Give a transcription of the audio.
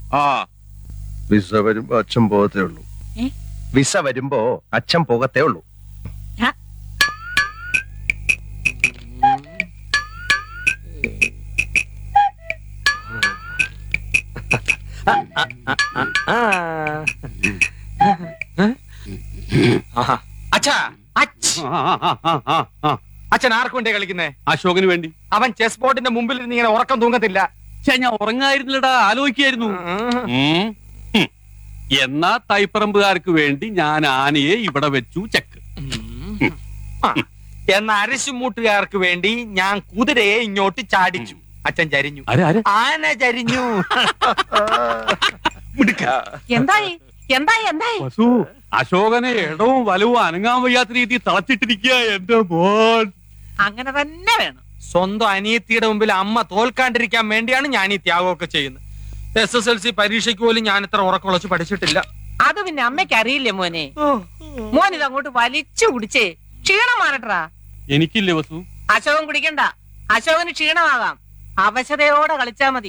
ആ വിസ വരുമ്പോ അച്ഛൻ പോകത്തേ ഉള്ളൂ ഏ? വിസ വരുമ്പോ അച്ഛൻ പോകത്തേ ഉള്ളൂ ആ, അച്ഛാ അച്ഛ്. അച്ഛൻ ആർക്കു വേണ്ടി കളിക്കുന്നേ അശോകന് വേണ്ടി അവൻ ചെസ് ബോർഡിന്റെ മുമ്പിൽ ഇരുന്ന് ഇങ്ങനെ ഉറക്കം തൂങ്ങത്തില്ല ഛെ, ഞാൻ ഉറങ്ങായിരുന്നില്ലടാ ആലോചിക്കായിരുന്നു ഉം. ഹും. എന്നാ തൈപ്പറമ്പുകാർക്ക് വേണ്ടി ഞാൻ ആനയെ ഇവിടെ വെച്ചു ചെക്ക് ആ, എന്ന അരിശുമൂട്ടുകാർക്ക് വേണ്ടി ഞാൻ കുതിരയെ ഇങ്ങോട്ട് ചാടിച്ചു അച്ഛൻ ചരിഞ്ഞു ആരെ ആരെ ആന ചരിഞ്ഞു എന്തായി എന്തായി എന്തായി വസു അശോകനെ ഇടവും വലവും അനങ്ങാൻ വയ്യാത്ത രീതിയിൽ തളച്ചിട്ടിരിക്കുക എന്റെ മോൻ അങ്ങനെ തന്നെ വേണം സ്വന്തം അനിയത്തിയുടെ മുമ്പിൽ അമ്മ തോൽക്കാണ്ടിരിക്കാൻ വേണ്ടിയാണ് ഞാൻ ഈ ത്യാഗമൊക്കെ ചെയ്യുന്നത് എസ് എസ് എൽ സി പരീക്ഷയ്ക്ക് പോലും ഞാൻ ഇത്ര ഉറക്കുളച്ച് പഠിച്ചിട്ടില്ല അത് പിന്നെ അമ്മയ്ക്ക് അറിയില്ലേ മോനെ മോൻ ഇത് അങ്ങോട്ട് വലിച്ചു കുടിച്ചേ ക്ഷീണം മാറട്ടാ എനിക്കില്ലേ വസു അശോകൻ കുടിക്കണ്ട അശോകന് ക്ഷീണമാകാം അവശതയോടെ കളിച്ചാ മതി